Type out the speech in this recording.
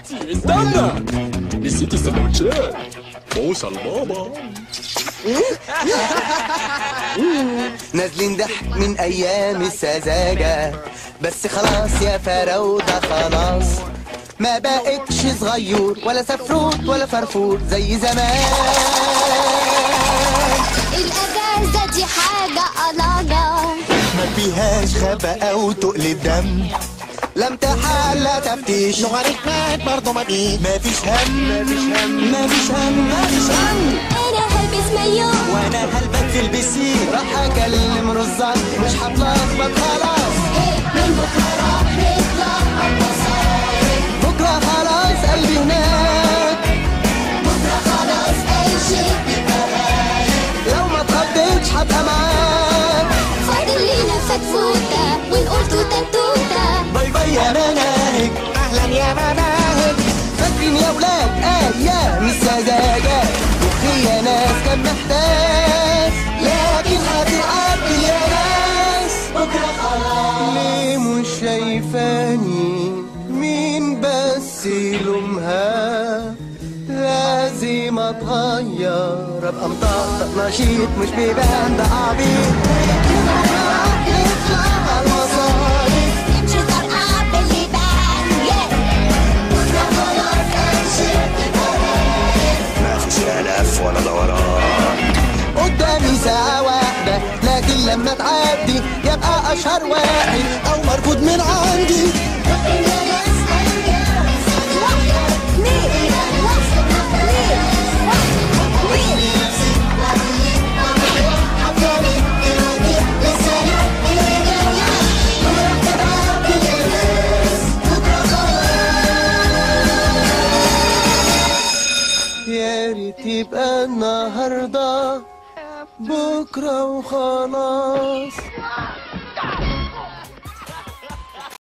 دلوقتي استنى نسيت السندوتشات بوصل بابا نازلين ضحك من ايام السذاجة بس خلاص يا فراودة خلاص ما بقتش صغير ولا سفروت ولا فرفور زي زمان الأجازة دي حاجة ألاجة ما فيهاش غباء او تقلب دم لا امتحان لا تفتيش لوغاريتمات برضه ما فيش مفيش هم مفيش هم مفيش هم مفيش هم أنا هلبس مايو وانا هلبك في البسين راح اكلم رزان مش هتلخبط خلاص من بكرة راح نطلع بكره خلاص قلبي هناك بكرة خلاص أي شيء لو ما اتخضيتش هبقى معاك فاضل لينا فتفوتة ونقول توتة توتة باي باي يا مناهج اهلا يا مناهج فاكرين يا ولاد ايام السذاجة مخي يا ناس كان محتاج لكن هتعدي يا ناس بكره خلاص ليه مش شايفاني مين بس يلومها لازم اتغير ابقى مطقطق نشيط مش بيبان ده عبيط يطلع المصايب امشي طرقع باللي بان بكرة خلاص أي شيء مفيش ألف ولا دوران قدامي ساعة واحدة لكن لما تعدي يبقى أشهر واحد أو مرفوض من عندي يا ريت يبقى النهاردة بكرة وخلاص